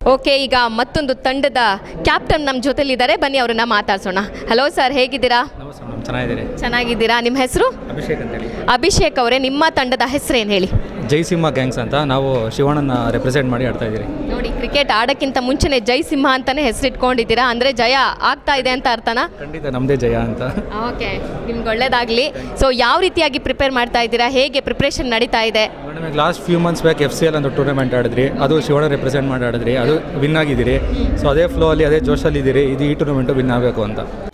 okay ಈಗ ಮತ್ತೊಂದು ತಂಡದ ಕ್ಯಾಪ್ಟನ್ ನಮ್ಮ ಜೊತೆಲಿದ್ದಾರೆ ಬನ್ನಿ ಅವ್ರನ್ನ ಮಾತಾಡ್ಸೋಣ ಹಲೋ ಸರ್ ಹೇಗಿದ್ದೀರಾ ನಮಸ್ತೆ ಮೇಡಮ್ ಚೆನ್ನಾಗಿದ್ದೀರಿ ಚೆನ್ನಾಗಿದ್ದೀರಾ ನಿಮ್ಮ ಹೆಸರು ಅಭಿಷೇಕ್ ಅಂತೇಳಿ ಅಭಿಷೇಕ್ ಅವರೇ ನಿಮ್ಮ ತಂಡದ ಹೆಸರೇನು ಹೇಳಿ ಜೈಸಿಂಹ ಗ್ಯಾಂಗ್ಸ್ ಅಂತ ನಾವು ಶಿವಣ್ಣನ ರೆಪ್ರೆಸೆಂಟ್ ಮಾಡಿ ಆಡ್ತಾ ಇದ್ದೀರಿ ನೋಡಿ ಕ್ರಿಕೆಟ್ ಆಡೋಕ್ಕಿಂತ ಮುಂಚೆನೆ ಜೈ ಸಿಂಹ ಅಂತಾನೆ ಹೆಸರಿಟ್ಕೊಂಡಿದ್ದೀರಾ ಅಂದರೆ ಜಯ ಆಗ್ತಾ ಇದೆ ಅಂತ ಅರ್ಥನಾ ಖಂಡಿತ ನಮ್ಮದೇ ಜಯ ಅಂತ ಓಕೆ ನಿಮ್ಗೆ ಒಳ್ಳೇದಾಗಲಿ ಸೊ ಯಾವ ರೀತಿಯಾಗಿ ಪ್ರಿಪೇರ್ ಮಾಡ್ತಾ ಇದ್ದೀರಾ ಹೇಗೆ ಪ್ರಿಪ್ರೇಷನ್ ನಡೀತಾ ಇದೆ ಮೇಡಮ್ ಈಗ last few months back F C L ಅಂತ ಟೂರ್ನಮೆಂಟ್ ಆಡಿದ್ರಿ ಅದು ಶಿವಣ್ಣ ರೆಪ್ರೆಸೆಂಟ್ ಮಾಡಿ ಆಡಿದ್ರಿ ಅದು ವಿನ್ ಆಗಿದ್ದೀರಿ ಸೊ ಅದೇ ಫ್ಲೋ ಅಲ್ಲಿ ಅದೇ ಜೋಶಲ್ಲಿ ಇದ್ದೀರಿ ಇದು ಈ ಟೂರ್ನಮೆಂಟು ವಿನ್ ಆಗಬೇಕು ಅಂತ